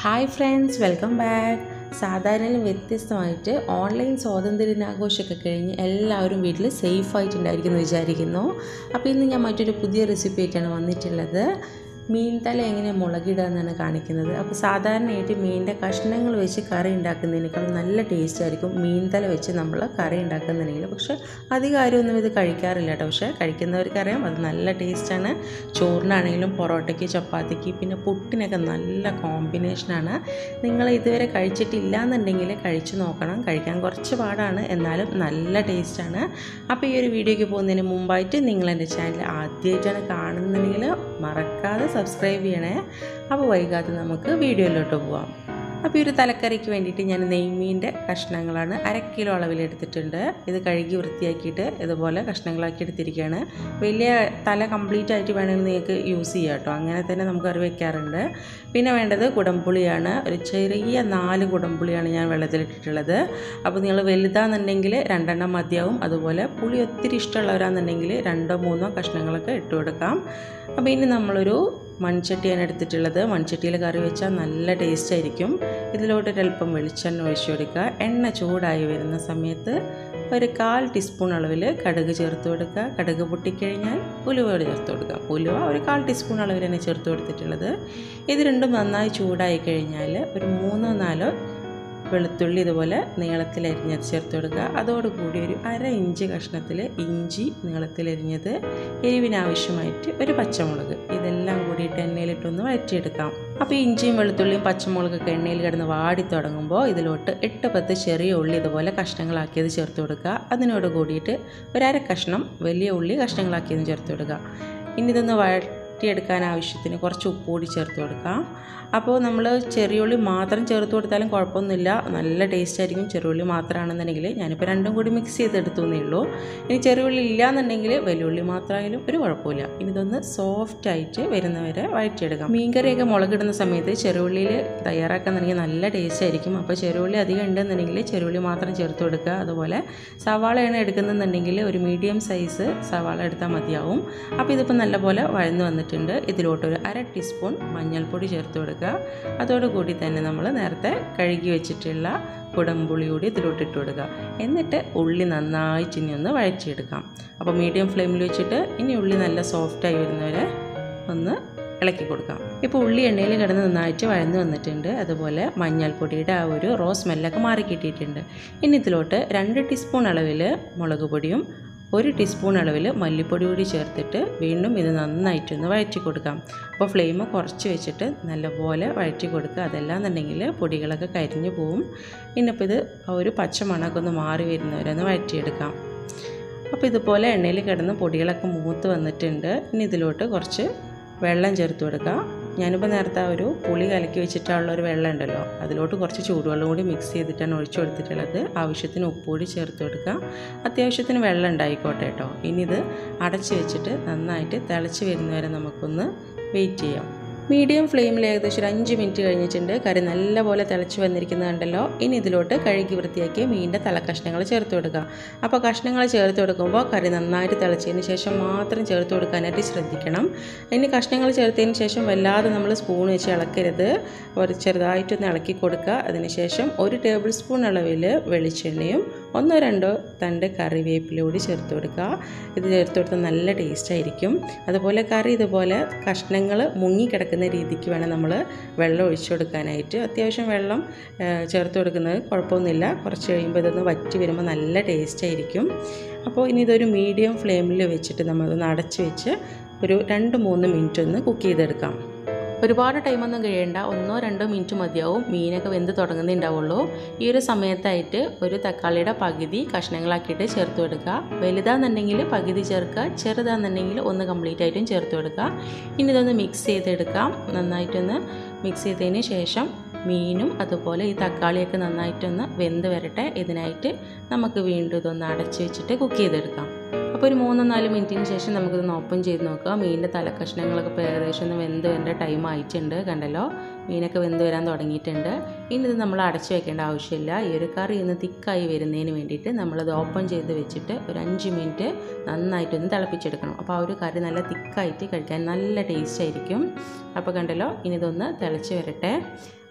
hi friends welcome back സാധാരണ വ്യത്യസ്തമായിട്ട് online സ്വാതന്ത്ര്യ ദിനാഘോഷമൊക്കെ കഴിഞ്ഞ് എല്ലാവരും വീട്ടിൽ സേഫ് ആയിട്ടുണ്ടായിരിക്കും എന്ന് വിചാരിക്കുന്നു അപ്പോൾ ഇന്ന് ഞാൻ മറ്റൊരു പുതിയ റെസിപ്പി ആയിട്ടാണ് വന്നിട്ടുള്ളത് മീൻ തല എങ്ങനെ മുളകിടുക എന്നാണ് കാണിക്കുന്നത് അപ്പോൾ സാധാരണയായിട്ട് മീനിൻ്റെ കഷ്ണങ്ങൾ വെച്ച് കറി ഉണ്ടാക്കുന്നതിനേക്കാൾ നല്ല ടേസ്റ്റ് ആയിരിക്കും മീൻ തല വെച്ച് നമ്മൾ കറി ഉണ്ടാക്കുന്നുണ്ടെങ്കിൽ പക്ഷേ അധികം ആരും ഇത് കഴിക്കാറില്ല കേട്ടോ പക്ഷേ കഴിക്കുന്നവർക്കറിയാം അത് നല്ല ടേസ്റ്റാണ് ചോറിനാണെങ്കിലും പൊറോട്ടയ്ക്ക് ചപ്പാത്തിക്ക് പിന്നെ പുട്ടിനൊക്കെ നല്ല കോമ്പിനേഷനാണ് നിങ്ങൾ ഇതുവരെ കഴിച്ചിട്ടില്ല എന്നുണ്ടെങ്കിൽ കഴിച്ചു നോക്കണം കഴിക്കാൻ കുറച്ച് പാടാണ് എന്നാലും നല്ല ടേസ്റ്റാണ് അപ്പോൾ ഈ ഒരു വീഡിയോയ്ക്ക് പോകുന്നതിന് മുമ്പായിട്ട് നിങ്ങൾ എൻ്റെ ചാനൽ ആദ്യമായിട്ടാണ് കാണുന്നുണ്ടെങ്കിൽ മറക്കാതെ സബ്സ്ക്രൈബ് ചെയ്യണേ അപ്പോൾ വൈകാതെ നമുക്ക് വീഡിയോയിലോട്ട് പോവാം അപ്പോൾ ഈ ഒരു തലക്കറിക്ക് വേണ്ടിയിട്ട് ഞാൻ നെയ്മീൻ്റെ കഷ്ണങ്ങളാണ് അര കിലോ അളവിൽ എടുത്തിട്ടുണ്ട് ഇത് കഴുകി വൃത്തിയാക്കിയിട്ട് ഇതുപോലെ കഷ്ണങ്ങളാക്കി എടുത്തിരിക്കുകയാണ് വലിയ തല കംപ്ലീറ്റ് ആയിട്ട് വേണമെങ്കിൽ നിങ്ങൾക്ക് യൂസ് ചെയ്യാം കേട്ടോ അങ്ങനെ തന്നെ നമുക്ക് കറി വയ്ക്കാറുണ്ട് പിന്നെ വേണ്ടത് കുടംപുളിയാണ് ഒരു ചെറിയ നാല് കുടംപുളിയാണ് ഞാൻ വെള്ളത്തിലിട്ടിട്ടുള്ളത് അപ്പോൾ നിങ്ങൾ വലുതാണെന്നുണ്ടെങ്കിൽ രണ്ടെണ്ണം മതിയാവും അതുപോലെ പുളി ഒത്തിരി ഇഷ്ടമുള്ളവരാണെന്നുണ്ടെങ്കിൽ രണ്ടോ മൂന്നോ കഷ്ണങ്ങളൊക്കെ ഇട്ട് കൊടുക്കാം അപ്പോൾ ഇനി നമ്മളൊരു മൺചട്ടിയാണ് എടുത്തിട്ടുള്ളത് മൺചട്ടിയിൽ കറി വെച്ചാൽ നല്ല ടേസ്റ്റ് ആയിരിക്കും ഇതിലോട്ട് ഒരല്പം വെളിച്ചെണ്ണ ഒഴിച്ചു കൊടുക്കുക എണ്ണ ചൂടായി വരുന്ന സമയത്ത് ഒരു കാൽ ടീസ്പൂൺ അളവിൽ കടുക് ചേർത്ത് കൊടുക്കുക കടുക് പൊട്ടിക്കഴിഞ്ഞാൽ ഉലുവ ചേർത്ത് കൊടുക്കുക ഉലുവ ഒരു കാൽ ടീസ്പൂൺ അളവിൽ തന്നെ ചേർത്ത് കൊടുത്തിട്ടുള്ളത് ഇത് രണ്ടും നന്നായി ചൂടായി കഴിഞ്ഞാൽ ഒരു മൂന്നോ നാലോ വെളുത്തുള്ളി ഇതുപോലെ നീളത്തിലരിഞ്ഞത് ചേർത്ത് കൊടുക്കുക അതോടുകൂടി ഒരു അര ഇഞ്ച് കഷ്ണത്തിൽ ഇഞ്ചി നീളത്തിലരിഞ്ഞത് എരിവിനാവശ്യമായിട്ട് ഒരു പച്ചമുളക് ഇതെല്ലാം കൂടിയിട്ട് എണ്ണയിലിട്ടൊന്ന് വഴറ്റിയെടുക്കാം അപ്പോൾ ഇഞ്ചിയും വെളുത്തുള്ളിയും പച്ചമുളകൊക്കെ എണ്ണയിൽ കിടന്ന് വാടി തുടങ്ങുമ്പോൾ ഇതിലോട്ട് എട്ട് പത്ത് ചെറിയ ഉള്ളി ഇതുപോലെ കഷ്ണങ്ങളാക്കിയത് ചേർത്ത് കൊടുക്കുക അതിനോട് കൂടിയിട്ട് ഒരു അര കഷ്ണം വലിയ ഉള്ളി കഷ്ണങ്ങളാക്കിയത് ചേർത്ത് കൊടുക്കുക ഇനി ഇതൊന്ന് വഴറ്റിയെടുക്കാൻ ആവശ്യത്തിന് കുറച്ച് ഉപ്പ് കൂടി ചേർത്ത് കൊടുക്കാം അപ്പോൾ നമ്മൾ ചെറിയുള്ളി മാത്രം ചേർത്ത് കൊടുത്താലും കുഴപ്പമൊന്നുമില്ല നല്ല ടേസ്റ്റ് ആയിരിക്കും ചെറിയുള്ളി മാത്രമാണെന്നുണ്ടെങ്കിൽ ഞാനിപ്പോൾ രണ്ടും കൂടി മിക്സ് ചെയ്തെടുത്തു എന്നേ ഉള്ളൂ ഇനി ചെറിയുള്ളി ഇല്ലയെന്നുണ്ടെങ്കിൽ വെല്ലുള്ളി മാത്രമായാലും ഒരു കുഴപ്പമില്ല ഇനി ഇതൊന്ന് സോഫ്റ്റ് ആയിട്ട് വരുന്നവരെ വഴറ്റിയെടുക്കാം മീൻകറിയൊക്കെ മുളകിടുന്ന സമയത്ത് ചെറുള്ളിയിൽ തയ്യാറാക്കാന്നുണ്ടെങ്കിൽ നല്ല ടേസ്റ്റ് ആയിരിക്കും അപ്പോൾ ചെറുള്ളി അധികം ഉണ്ടെന്നുണ്ടെങ്കിൽ ചെറുള്ളി മാത്രം ചേർത്ത് കൊടുക്കുക അതുപോലെ സവാളയാണ് എടുക്കുന്നുണ്ടെങ്കിൽ ഒരു മീഡിയം സൈസ് സവാള എടുത്താൽ മതിയാവും അപ്പോൾ ഇതിപ്പോൾ നല്ലപോലെ വഴന്ന് വന്നിട്ടുണ്ട് ഇതിലോട്ട് ഒരു അര ടീസ്പൂൺ മഞ്ഞൾപ്പൊടി ചേർത്ത് കൊടുക്കുക അതോടുകൂടി തന്നെ നമ്മൾ നേരത്തെ കഴുകി വെച്ചിട്ടുള്ള കുടംപുളി കൂടി ഇതിലോട്ട് ഇട്ട് കൊടുക്കുക എന്നിട്ട് ഉള്ളി നന്നായിട്ട് ഇനി ഒന്ന് വഴറ്റിയെടുക്കാം അപ്പോൾ മീഡിയം ഫ്ലെയിമിൽ വെച്ചിട്ട് ഇനി ഉള്ളി നല്ല സോഫ്റ്റായി വരുന്നവരെ ഒന്ന് ഇളക്കി കൊടുക്കാം ഇപ്പോൾ ഉള്ളി എണ്ണയിൽ കിടന്ന് നന്നായിട്ട് വഴന്ന് വന്നിട്ടുണ്ട് അതുപോലെ മഞ്ഞൾപ്പൊടിയുടെ ആ ഒരു റോ സ്മെല്ലൊക്കെ മാറി കിട്ടിയിട്ടുണ്ട് ഇനി ഇതിലോട്ട് രണ്ട് ടീസ്പൂൺ അളവിൽ മുളക് പൊടിയും ഒരു ടീസ്പൂൺ അളവിൽ മല്ലിപ്പൊടി കൂടി ചേർത്തിട്ട് വീണ്ടും ഇത് നന്നായിട്ടൊന്ന് വഴറ്റി കൊടുക്കാം അപ്പോൾ ഫ്ലെയിം കുറച്ച് വെച്ചിട്ട് നല്ലപോലെ വഴറ്റി കൊടുക്കുക അതെല്ലാം എന്നുണ്ടെങ്കിൽ പൊടികളൊക്കെ കരിഞ്ഞു പോവും ഇന്നിപ്പോൾ ഇത് ഒരു പച്ചമണമൊക്കെ ഒന്ന് മാറി വരുന്നവരൊന്ന് വഴറ്റിയെടുക്കാം അപ്പോൾ ഇതുപോലെ എണ്ണയിൽ കിടന്ന് പൊടികളൊക്കെ മൂത്ത് വന്നിട്ടുണ്ട് ഇനി ഇതിലോട്ട് കുറച്ച് വെള്ളം ചേർത്ത് കൊടുക്കുക ഞാനിപ്പോൾ നേരത്തെ ആ ഒരു പുളി കലക്കി വെച്ചിട്ടുള്ള ഒരു വെള്ളം ഉണ്ടല്ലോ അതിലോട്ട് കുറച്ച് ചൂടുവെള്ളം കൂടി മിക്സ് ചെയ്തിട്ടാണ് ഒഴിച്ചു കൊടുത്തിട്ടുള്ളത് ആവശ്യത്തിന് ഉപ്പ് കൂടി ചേർത്ത് കൊടുക്കുക അത്യാവശ്യത്തിന് വെള്ളം ഉണ്ടായിക്കോട്ടെ കേട്ടോ ഇനി ഇത് അടച്ച് വെച്ചിട്ട് നന്നായിട്ട് തിളച്ച് വരുന്നവരെ നമുക്കൊന്ന് വെയിറ്റ് ചെയ്യാം മീഡിയം ഫ്ലെയിമിൽ ഏകദേശം ഒരു അഞ്ച് മിനിറ്റ് കഴിഞ്ഞിട്ടുണ്ട് കറി നല്ലപോലെ തിളച്ച് വന്നിരിക്കുന്നത് കണ്ടല്ലോ ഇനി ഇതിലോട്ട് കഴുകി വൃത്തിയാക്കിയ മീനിൻ്റെ തലക്കഷ്ണങ്ങൾ ചേർത്ത് കൊടുക്കുക അപ്പോൾ കഷ്ണങ്ങൾ ചേർത്ത് കൊടുക്കുമ്പോൾ കറി നന്നായിട്ട് തിളച്ചതിന് ശേഷം മാത്രം ചേർത്ത് കൊടുക്കാനായിട്ട് ശ്രദ്ധിക്കണം ഇനി കഷ്ണങ്ങൾ ചേർത്തതിന് ശേഷം വല്ലാതെ നമ്മൾ സ്പൂൺ വെച്ച് ഇളക്കരുത് ഒരു ചെറുതായിട്ടൊന്ന് ഇളക്കി കൊടുക്കുക അതിനുശേഷം ഒരു ടേബിൾ സ്പൂൺ അളവിൽ വെളിച്ചെണ്ണയും ഒന്നോ രണ്ടോ തണ്ട് കറിവേപ്പില കൂടി ചേർത്ത് കൊടുക്കുക ഇത് ചേർത്ത് കൊടുത്താൽ നല്ല ടേസ്റ്റ് ആയിരിക്കും അതുപോലെ കറി ഇതുപോലെ കഷ്ണങ്ങൾ മുങ്ങിക്കിടക്കുന്ന രീതിക്ക് വേണം നമ്മൾ വെള്ളം ഒഴിച്ചു കൊടുക്കാനായിട്ട് അത്യാവശ്യം വെള്ളം ചേർത്ത് കൊടുക്കുന്നത് കുഴപ്പമൊന്നുമില്ല കുറച്ച് കഴിയുമ്പോൾ ഇതൊന്ന് വറ്റി വരുമ്പോൾ നല്ല ടേസ്റ്റ് ആയിരിക്കും അപ്പോൾ ഇനി ഇതൊരു മീഡിയം ഫ്ലെയിമിൽ വെച്ചിട്ട് നമ്മളൊന്ന് അടച്ച് വെച്ച് ഒരു രണ്ട് മൂന്ന് മിനിറ്റ് ഒന്ന് കുക്ക് ചെയ്തെടുക്കാം ഒരുപാട് ടൈമൊന്നും കഴിയണ്ട ഒന്നോ രണ്ടോ മിനിറ്റ് മതിയാവും മീനൊക്കെ വെന്ത് തുടങ്ങുന്നുണ്ടാവുള്ളൂ ഈ ഒരു സമയത്തായിട്ട് ഒരു തക്കാളിയുടെ പകുതി കഷ്ണങ്ങളാക്കിയിട്ട് ചേർത്ത് കൊടുക്കുക വലുതാണെന്നുണ്ടെങ്കിൽ പകുതി ചേർക്കുക ചെറുതാണെന്നുണ്ടെങ്കിൽ ഒന്ന് കംപ്ലീറ്റ് ആയിട്ടും ചേർത്ത് കൊടുക്കുക ഇനി ഇതൊന്ന് മിക്സ് ചെയ്തെടുക്കാം നന്നായിട്ടൊന്ന് മിക്സ് ചെയ്തതിന് ശേഷം മീനും അതുപോലെ ഈ തക്കാളിയൊക്കെ നന്നായിട്ടൊന്ന് വെന്ത് വരട്ടെ ഇതിനായിട്ട് നമുക്ക് വീണ്ടും ഇതൊന്ന് അടച്ച് വെച്ചിട്ട് കുക്ക് ചെയ്തെടുക്കാം അപ്പോൾ ഒരു മൂന്നോ നാല് മിനിറ്റിന് ശേഷം നമുക്കിതൊന്ന് ഓപ്പൺ ചെയ്ത് നോക്കുക മീനിൻ്റെ തലക്കഷ്ണങ്ങളൊക്കെ ഇപ്പോൾ ഏകദേശം ഒന്ന് വെന്ത് വരേണ്ട ടൈം ആയിട്ടുണ്ട് കണ്ടല്ലോ മീനൊക്കെ വെന്ത് വരാൻ തുടങ്ങിയിട്ടുണ്ട് ഇനി ഇത് നമ്മൾ അടച്ചു വെക്കേണ്ട ആവശ്യമില്ല ഈ ഒരു കറി ഒന്ന് തിക്കായി വരുന്നതിന് വേണ്ടിയിട്ട് നമ്മളത് ഓപ്പൺ ചെയ്ത് വെച്ചിട്ട് ഒരു അഞ്ച് മിനിറ്റ് നന്നായിട്ടൊന്ന് തിളപ്പിച്ചെടുക്കണം അപ്പോൾ ആ ഒരു കറി നല്ല തിക്കായിട്ട് കഴിക്കാൻ നല്ല ടേസ്റ്റ് ആയിരിക്കും അപ്പോൾ കണ്ടല്ലോ ഇനി ഇതൊന്ന് തിളച്ച് വരട്ടെ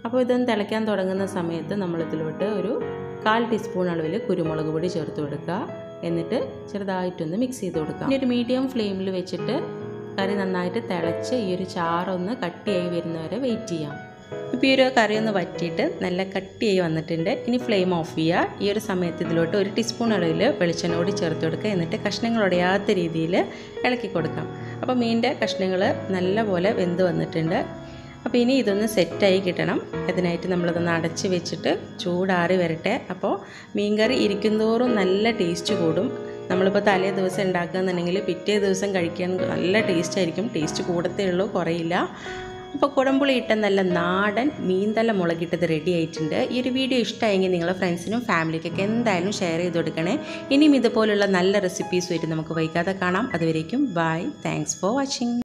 അപ്പോൾ ഇതൊന്ന് തിളയ്ക്കാൻ തുടങ്ങുന്ന സമയത്ത് നമ്മളിതിലോട്ട് ഒരു കാൽ ടീസ്പൂൺ അളവിൽ കുരുമുളക് പൊടി ചേർത്ത് കൊടുക്കുക എന്നിട്ട് ചെറുതായിട്ടൊന്ന് മിക്സ് ചെയ്ത് കൊടുക്കുക ഇനി ഒരു മീഡിയം ഫ്ലെയിമിൽ വെച്ചിട്ട് കറി നന്നായിട്ട് തിളച്ച് ഈ ഒരു ചാറൊന്ന് കട്ടിയായി വരുന്നവരെ വെയിറ്റ് ചെയ്യാം ഇപ്പോൾ ഈ ഒരു കറി ഒന്ന് വറ്റിയിട്ട് നല്ല കട്ടിയായി വന്നിട്ടുണ്ട് ഇനി ഫ്ലെയിം ഓഫ് ചെയ്യുക ഈ ഒരു സമയത്ത് ഇതിലോട്ട് ഒരു ടീസ്പൂൺ അളവിൽ വെളിച്ചെണ്ണ കൂടി ചേർത്ത് കൊടുക്കുക എന്നിട്ട് കഷ്ണങ്ങൾ ഉടയാത്ത രീതിയിൽ ഇളക്കി കൊടുക്കാം അപ്പോൾ മീനിൻ്റെ കഷ്ണങ്ങൾ നല്ലപോലെ വെന്ത് വന്നിട്ടുണ്ട് അപ്പോൾ ഇനി ഇതൊന്ന് സെറ്റായി കിട്ടണം അതിനായിട്ട് നമ്മളിതൊന്ന് അടച്ച് വെച്ചിട്ട് ചൂടാറി വരട്ടെ അപ്പോൾ മീൻകറി ഇരിക്കുന്തോറും നല്ല ടേസ്റ്റ് കൂടും നമ്മളിപ്പോൾ തലേ ദിവസം ഉണ്ടാക്കുകയെന്നുണ്ടെങ്കിൽ പിറ്റേ ദിവസം കഴിക്കാൻ നല്ല ടേസ്റ്റ് ആയിരിക്കും ടേസ്റ്റ് കൂടത്തേ ഉള്ളൂ കുറയില്ല അപ്പോൾ കുടംപുളി ഇട്ട നല്ല നാടൻ മീൻതല മുളകിട്ടത് റെഡി ആയിട്ടുണ്ട് ഈ ഒരു വീഡിയോ ഇഷ്ടമായെങ്കിൽ നിങ്ങളുടെ ഫ്രണ്ട്സിനും ഫാമിലിക്കൊക്കെ എന്തായാലും ഷെയർ ചെയ്ത് കൊടുക്കണേ ഇനിയും ഇതുപോലുള്ള നല്ല റെസിപ്പീസുമായിട്ട് നമുക്ക് വൈകാതെ കാണാം അതുവരേക്കും ബൈ താങ്ക്സ് ഫോർ വാച്ചിങ്